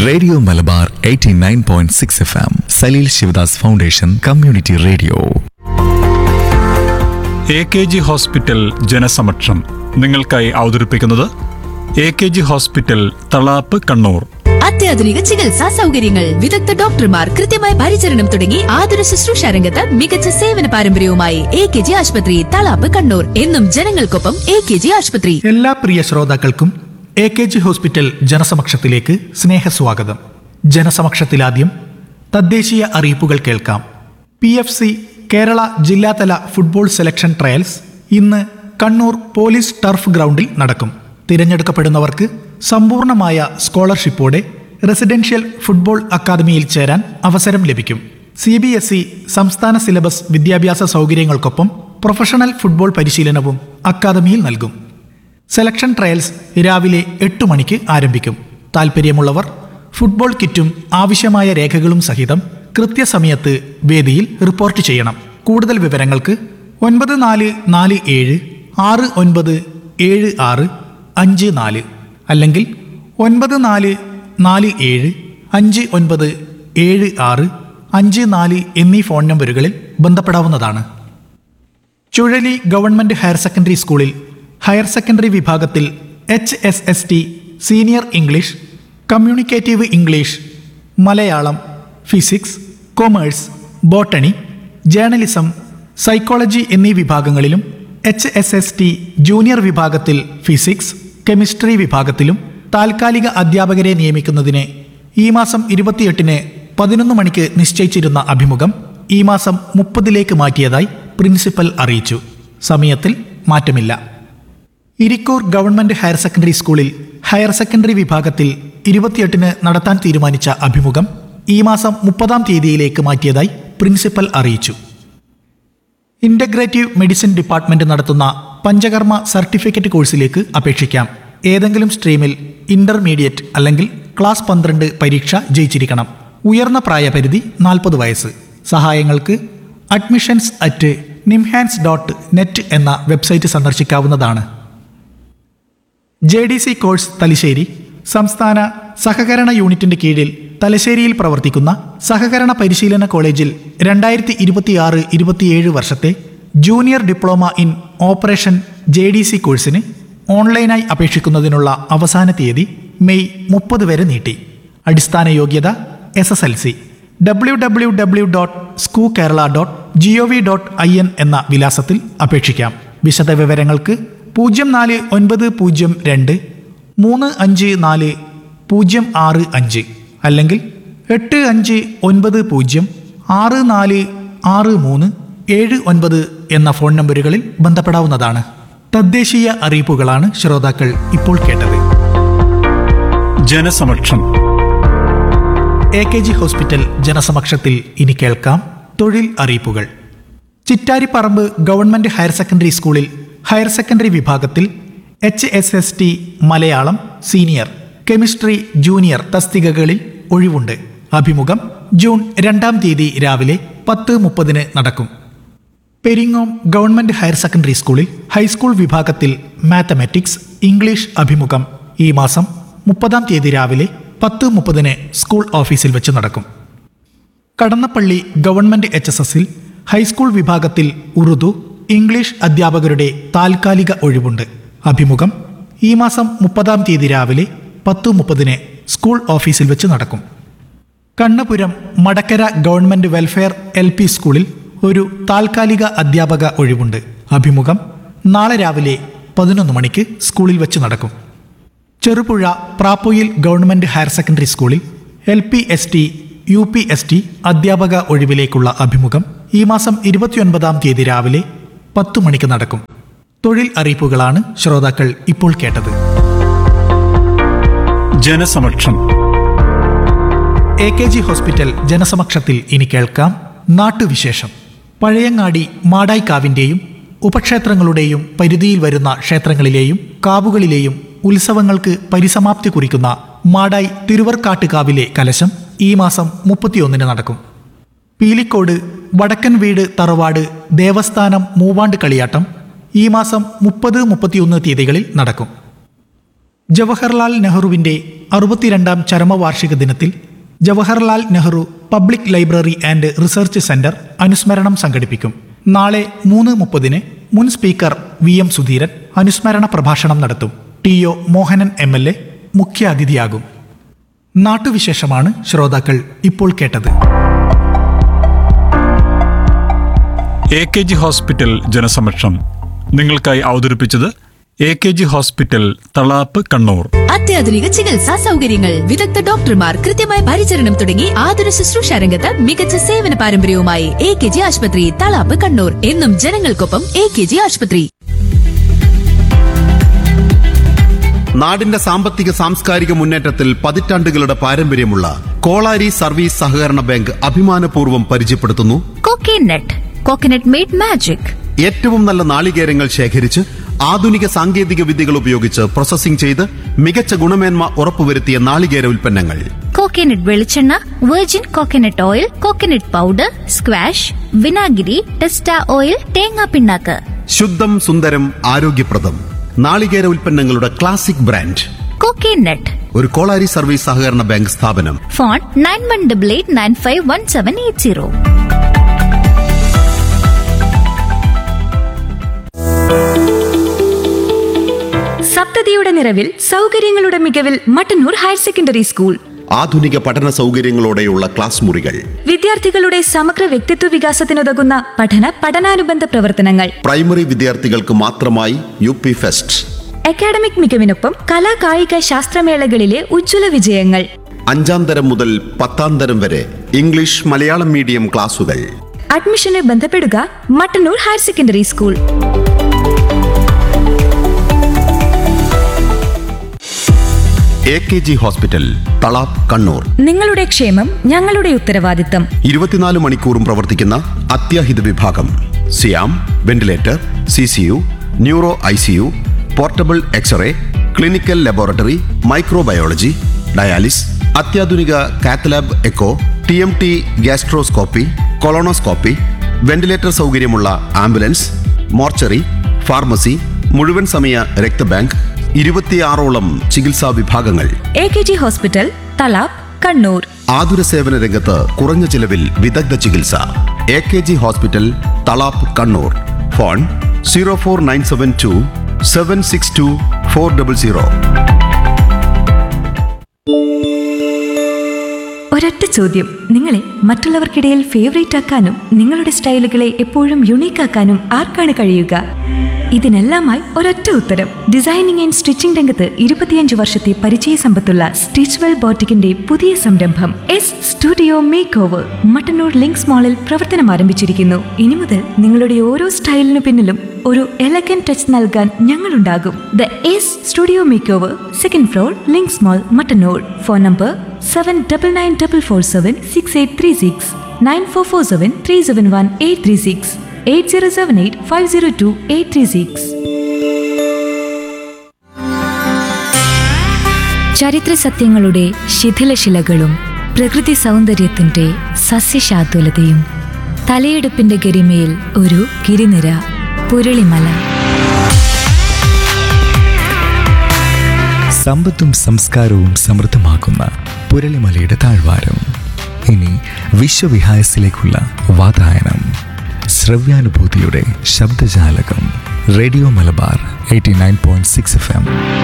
radio Malabar 89.6 F M Saleel Sivadas foundation community radio A K G hospital ജനസമക്ഷം നിങ്ങൾക്കായി അവതരിപ്പിക്കുന്നത് A K G hospital Thalap Kannur അത്യാധുനിക ചികിത്സാ സൗകര്യങ്ങൾ വിദഗ്ധ ഡോക്ടർമാർ കൃത്യമായ പരിചരണം തുടങ്ങി ആതുര ശുശ്രൂഷ രംഗത്ത് മികച്ച സേവന പാരമ്പര്യവുമായി എ കെ ജി ആശുപത്രി തളാപ്പ് കണ്ണൂർ എന്നും ജനങ്ങൾക്കൊപ്പം എ കെ ജി ആശുപത്രി എല്ലാ പ്രിയ ശ്രോതാക്കൾക്കും എ കെ ജി ഹോസ്പിറ്റൽ ജനസമക്ഷത്തിലേക്ക് സ്നേഹസ്വാഗതം ജനസമക്ഷത്തിലാദ്യം തദ്ദേശീയ അറിയിപ്പുകൾ കേൾക്കാം പി എഫ് സി കേരള ജില്ലാതല ഫുട്ബോൾ സെലക്ഷൻ ട്രയൽസ് ഇന്ന് കണ്ണൂർ പോലീസ് ടർഫ് ഗ്രൗണ്ടിൽ നടക്കും തിരഞ്ഞെടുക്കപ്പെടുന്നവർക്ക് സമ്പൂർണമായ സ്കോളർഷിപ്പോടെ റെസിഡൻഷ്യൽ ഫുട്ബോൾ അക്കാദമിയിൽ ചേരാൻ അവസരം ലഭിക്കും സി ബി എസ് ഇ സംസ്ഥാന സിലബസ് വിദ്യാഭ്യാസ സൗകര്യങ്ങൾക്കൊപ്പം പ്രൊഫഷണൽ ഫുട്ബോൾ പരിശീലനവും അക്കാദമിയിൽ നൽകും സെലക്ഷൻ ട്രയൽസ് രാവിലെ എട്ട് മണിക്ക് ആരംഭിക്കും താൽപ്പര്യമുള്ളവർ ഫുട്ബോൾ കിറ്റും ആവശ്യമായ രേഖകളും സഹിതം കൃത്യസമയത്ത് വേദിയിൽ റിപ്പോർട്ട് ചെയ്യണം കൂടുതൽ വിവരങ്ങൾക്ക് ഒൻപത് നാല് നാല് ഏഴ് ആറ് ഒൻപത് ഏഴ് ആറ് അഞ്ച് നാല് അല്ലെങ്കിൽ ഒൻപത് നാല് നാല് ഏഴ് അഞ്ച് ഒൻപത് ഏഴ് ആറ് അഞ്ച് നാല് എന്നീ ഫോൺ നമ്പറുകളിൽ ബന്ധപ്പെടാവുന്നതാണ് ചുഴലി ഗവൺമെന്റ് ഹയർ സെക്കൻഡറി സ്കൂളിൽ ഹയർ സെക്കൻഡറി വിഭാഗത്തിൽ H S S T senior English communicative English Malayalam physics commerce botany journalism psychology എന്നീ വിഭാഗങ്ങളിലും H S S T junior വിഭാഗത്തിൽ ഫിസിക്സ് കെമിസ്ട്രി വിഭാഗത്തിലും താൽക്കാലിക അധ്യാപകരെ നിയമിക്കുന്നതിന് ഈ മാസം ഇരുപത്തിയെട്ടിന് പതിനൊന്ന് മണിക്ക് നിശ്ചയിച്ചിരുന്ന അഭിമുഖം ഈ മാസം മുപ്പതിലേക്ക് മാറ്റിയതായി പ്രിൻസിപ്പൽ അറിയിച്ചു സമയത്തിൽ മാറ്റമില്ല ഇരിക്കൂർ ഗവൺമെന്റ് ഹയർ സെക്കൻഡറി സ്കൂളിൽ ഹയർ സെക്കൻഡറി വിഭാഗത്തിൽ ഇരുപത്തിയെട്ടിന് നടത്താൻ തീരുമാനിച്ച അഭിമുഖം ഈ മാസം മുപ്പതാം തീയതിയിലേക്ക് മാറ്റിയതായി പ്രിൻസിപ്പൽ അറിയിച്ചു ഇന്റഗ്രേറ്റീവ് മെഡിസിൻ ഡിപ്പാർട്ട്മെന്റ് നടത്തുന്ന പഞ്ചകർമ്മ സർട്ടിഫിക്കറ്റ് കോഴ്സിലേക്ക് അപേക്ഷിക്കാം ഏതെങ്കിലും സ്ട്രീമിൽ ഇന്റർമീഡിയറ്റ് അല്ലെങ്കിൽ ക്ലാസ് പന്ത്രണ്ട് പരീക്ഷ ജയിച്ചിരിക്കണം ഉയർന്ന പ്രായപരിധി നാൽപ്പത് വയസ്സ് സഹായങ്ങൾക്ക് admissions at NIMHANS dot net എന്ന വെബ്സൈറ്റ് സന്ദർശിക്കാവുന്നതാണ് J D C course Thalassery സംസ്ഥാന സഹകരണ യൂണിറ്റിന്റെ കീഴിൽ തലശ്ശേരിയിൽ പ്രവർത്തിക്കുന്ന സഹകരണ പരിശീലന കോളേജിൽ രണ്ടായിരത്തി ഇരുപത്തിയാറ് ഇരുപത്തിയേഴ് വർഷത്തെ junior diploma in operation J D C കോഴ്സിന് ഓൺലൈനായി അപേക്ഷിക്കുന്നതിനുള്ള അവസാന തീയതി മെയ് മുപ്പത് വരെ നീട്ടി അടിസ്ഥാന യോഗ്യത S S L C W W W dot സ്കൂ Kerala dot G O V dot I N എന്ന വിലാസത്തിൽ അപേക്ഷിക്കാം വിശദവിവരങ്ങൾക്ക് പൂജ്യം നാല് ഒൻപത് പൂജ്യം രണ്ട് മൂന്ന് അഞ്ച് നാല് പൂജ്യം ആറ് അഞ്ച് അല്ലെങ്കിൽ എട്ട് അഞ്ച് ഒൻപത് പൂജ്യം ആറ് നാല് ആറ് മൂന്ന് ഏഴ് ഒൻപത് എന്ന ഫോൺ നമ്പറുകളിൽ ബന്ധപ്പെടാവുന്നതാണ് തദ്ദേശീയ അറിയിപ്പുകളാണ് ശ്രോതാക്കൾ ഇപ്പോൾ കേട്ടത് ജനസമക്ഷം എ കെ ജി ഹോസ്പിറ്റൽ ജനസമക്ഷത്തിൽ ഇനി കേൾക്കാം തൊഴിൽ അറിയിപ്പുകൾ ചിറ്റാരിപ്പറമ്പ് ഗവൺമെന്റ് ഹയർ സെക്കൻഡറി സ്കൂളിൽ ഹയർ സെക്കൻഡറി വിഭാഗത്തിൽ H S S T Malayalam senior chemistry junior തസ്തികകളിൽ ഒഴിവുണ്ട് അഭിമുഖം ജൂൺ രണ്ടാം തീയതി രാവിലെ പത്ത് മുപ്പതിന് നടക്കും പെരിങ്ങോം ഗവൺമെന്റ് ഹയർ സെക്കൻഡറി സ്കൂളിൽ ഹൈസ്കൂൾ വിഭാഗത്തിൽ മാത്തമാറ്റിക്സ് ഇംഗ്ലീഷ് അഭിമുഖം ഈ മാസം മുപ്പതാം തീയതി രാവിലെ പത്ത് മുപ്പതിന് സ്കൂൾ ഓഫീസിൽ വെച്ച് നടക്കും കടന്നപ്പള്ളി ഗവൺമെന്റ് എച്ച് എസ് എസിൽ ഹൈസ്കൂൾ വിഭാഗത്തിൽ ഉറുദു ഇംഗ്ലീഷ് അധ്യാപകരുടെ താൽക്കാലിക ഒഴിവുണ്ട് അഭിമുഖം ഈ മാസം മുപ്പതാം തീയതി രാവിലെ പത്ത് മുപ്പതിന് സ്കൂൾ ഓഫീസിൽ വെച്ച് നടക്കും Kannapuram Madakkara government welfare L P സ്കൂളിൽ ഒരു താൽക്കാലിക അധ്യാപക ഒഴിവുണ്ട് അഭിമുഖം നാളെ രാവിലെ പതിനൊന്ന് മണിക്ക് സ്കൂളിൽ വെച്ച് നടക്കും Cherupuzha Prapoyil government higher secondary സ്കൂളിൽ L P S T U P S T അധ്യാപക ഒഴിവിലേക്കുള്ള അഭിമുഖം ഈ മാസം ഇരുപത്തിയൊൻപതാം തീയതി രാവിലെ പത്തു മണിക്ക് നടക്കും തൊഴിൽ അറിയിപ്പുകളാണ് ശ്രോതാക്കൾ ഇപ്പോൾ കേട്ടത് ജനസമക്ഷം എ കെ ജി ഹോസ്പിറ്റൽ ജനസമക്ഷത്തിൽ ഇനി കേൾക്കാം നാട്ടുവിശേഷം പഴയങ്ങാടി മാടായിക്കാവിന്റെയും ഉപക്ഷേത്രങ്ങളുടെയും പരിധിയിൽ വരുന്ന ക്ഷേത്രങ്ങളിലെയും കാവുകളിലെയും ഉത്സവങ്ങൾക്ക് പരിസമാപ്തി കുറിക്കുന്ന മാടായി തിരുവർക്കാട്ടുകാവിലെ കലശം ഈ മാസം മുപ്പത്തിയൊന്നിന് നടക്കും പീലിക്കോട് വടക്കൻ വീട് തറവാട് ദേവസ്ഥാനം മൂവാണ്ട് കളിയാട്ടം ഈ മാസം മുപ്പത് മുപ്പത്തിയൊന്ന് തീയതികളിൽ നടക്കും ജവഹർലാൽ നെഹ്റുവിന്റെ അറുപത്തിരണ്ടാം ചരമവാർഷിക ദിനത്തിൽ Jawaharlal Nehru public library and research centre അനുസ്മരണം സംഘടിപ്പിക്കും നാളെ മൂന്ന് മുപ്പതിന് മുൻ സ്പീക്കർ വി എം സുധീരൻ അനുസ്മരണ പ്രഭാഷണം നടത്തും T O Mohanan M L A മുഖ്യാതിഥിയാകും നാട്ടുവിശേഷമാണ് ശ്രോതാക്കൾ ഇപ്പോൾ കേട്ടത് എ കെ ജി ഹോസ്പിറ്റൽ ജനസമക്ഷം നിങ്ങൾക്കായി അവതരിപ്പിച്ചത് A K G hospital Thalap Kannur അത്യാധുനിക ചികിത്സാ സൗകര്യങ്ങൾ വിദഗ്ധ ഡോക്ടർമാർ കൃത്യമായ പരിചരണം തുടങ്ങി ആതുര ശുശ്രൂഷ രംഗത്ത് മികച്ച സേവന പാരമ്പര്യവുമായി എ കെ ജി ആശുപത്രി തളാപ്പ് കണ്ണൂർ എന്നും ജനങ്ങൾക്കൊപ്പം എ കെ ജി ആശുപത്രി നാടിന്റെ സാമ്പത്തിക സാംസ്കാരിക മുന്നേറ്റത്തിൽ പതിറ്റാണ്ടുകളുടെ പാരമ്പര്യമുള്ള കോളാരി സർവീസ് സഹകരണ ബാങ്ക് അഭിമാനപൂർവ്വം പരിചയപ്പെടുത്തുന്നു കോക്കനട്ട് കോക്കനട്ട് മെയ്ഡ് മാജിക് ഏറ്റവും നല്ല നാളികേരങ്ങൾ ശേഖരിച്ച് ആധുനിക സാങ്കേതിക വിദ്യകൾ ഉപയോഗിച്ച് പ്രോസസ്സിംഗ് ചെയ്ത് മികച്ച ഗുണമേന്മ ഉറപ്പുവരുത്തിയ നാളികേര ഉൽപ്പന്നങ്ങൾ കോക്കനട്ട് വെളിച്ചെണ്ണ virgin coconut oil coconut powder squash വിനാഗിരി ടെസ്റ്റ ഓയിൽ തേങ്ങാ പിണ്ണാക്ക് ശുദ്ധം സുന്ദരം ആരോഗ്യപ്രദം നാളികേര ഉൽപ്പന്നങ്ങളുടെ ക്ലാസിക് ബ്രാൻഡ് കോക്കനട്ട് ഒരു കോളാരി സർവീസ് സഹകരണ ബാങ്ക് സ്ഥാപനം phone nine one double eight nine five one seven eight zero സപ്തതിയുടെ നിറവിൽ സൗകര്യങ്ങളുടെ മികവിൽ മട്ടന്നൂർ ഹയർ സെക്കൻഡറി സ്കൂൾ ആധുനിക പഠന സൗകര്യങ്ങളോടെയുള്ള ക്ലാസ് മുറികൾ വിദ്യാർത്ഥികളുടെ സമഗ്ര വ്യക്തിത്വ വികാസത്തിനുതകുന്ന പഠന പഠനാനുബന്ധ പ്രവർത്തനങ്ങൾ പ്രൈമറി വിദ്യാർത്ഥികൾക്ക് മാത്രമായി യു പി ഫെസ്റ്റ് അക്കാഡമിക് മികവിനൊപ്പം കലാ കായിക ശാസ്ത്രമേളകളിലെ ഉജ്ജ്വല വിജയങ്ങൾ അഞ്ചാം തരം മുതൽ പത്താം തരം വരെ ഇംഗ്ലീഷ് മലയാളം മീഡിയം ക്ലാസുകൾ അഡ്മിഷന് ബന്ധപ്പെടുക Mattannur higher secondary school A K G hospital Thalap Kannur നിങ്ങളുടെ ക്ഷേമം ഞങ്ങളുടെ ഉത്തരവാദിത്തം ഇരുപത്തിനാല് മണിക്കൂറും പ്രവർത്തിക്കുന്ന അത്യാഹിത വിഭാഗം സിയാം ventilator C C U neuro I C U portable X ray clinical laboratory microbiology dialysis അത്യാധുനിക cath lab echo T M T gastroscopy colonoscopy ventilator സൗകര്യമുള്ള ആംബുലൻസ് മോർച്ചറി ഫാർമസി മുഴുവൻ സമയ രക്തബാങ്ക് ഇരുപത്തിയാറോളം ചികിത്സാ വിഭാഗങ്ങൾ A K G hospital Thalap Kannur ആതുര സേവന രംഗത്ത് കുറഞ്ഞ ചിലവിൽ വിദഗ്ധ ചികിത്സ A K G hospital Thalap Kannur phone zero four nine seven two seven six two four double zero ഒരൊറ്റ ചോദ്യം നിങ്ങളെ മറ്റുള്ളവർക്കിടയിൽ ഫേവറേറ്റ് ആക്കാനും നിങ്ങളുടെ സ്റ്റൈലുകളെ എപ്പോഴും യുണീക്ക് ആക്കാനും ആർക്കാണ് കഴിയുക ഇതിനെല്ലാമായി ഒരൊറ്റ ഉത്തരം ഡിസൈനിങ് ആൻഡ് സ്റ്റിച്ചിംഗ് രംഗത്ത് ഇരുപത്തിയഞ്ച് വർഷത്തെ പരിചയ സമ്പത്തുള്ള സ്റ്റിച്ച്വെൽ ബോട്ടിക്കിന്റെ പുതിയ സംരംഭം S studio make over Mattannur Links മാളിൽ പ്രവർത്തനം ആരംഭിച്ചിരിക്കുന്നു ഇനി മുതൽ നിങ്ങളുടെ ഓരോ സ്റ്റൈലിനു പിന്നിലും ഒരു എലഗൻ ടച്ച് നൽകാൻ ഞങ്ങളുണ്ടാകും the S studio make over second floor Links mall Mattannur phone number seven double nine double four seven six eight three six nine four four seven three seven one eight three six eight zero seven eight five zero two eight three six ചരിത്ര സത്യങ്ങളുടെ ശിഥിലശിലകളും പ്രകൃതി സൗന്ദര്യത്തിന്റെ സസ്യശാതുലതയും തലയെടുപ്പിന്റെ ഗരിമയിൽ ഒരു ഗിരിനിര പുരളിമല സമ്പത്തും സംസ്കാരവും സമൃദ്ധമാക്കുന്ന പുരളിമലയുടെ താഴ്വാരം ഇനി വിശ്വവിഹായസിലേക്കുള്ള വാതായനം ശ്രവ്യാനുഭൂതിയുടെ ശബ്ദജാലകം radio Malabar eighty nine point six F M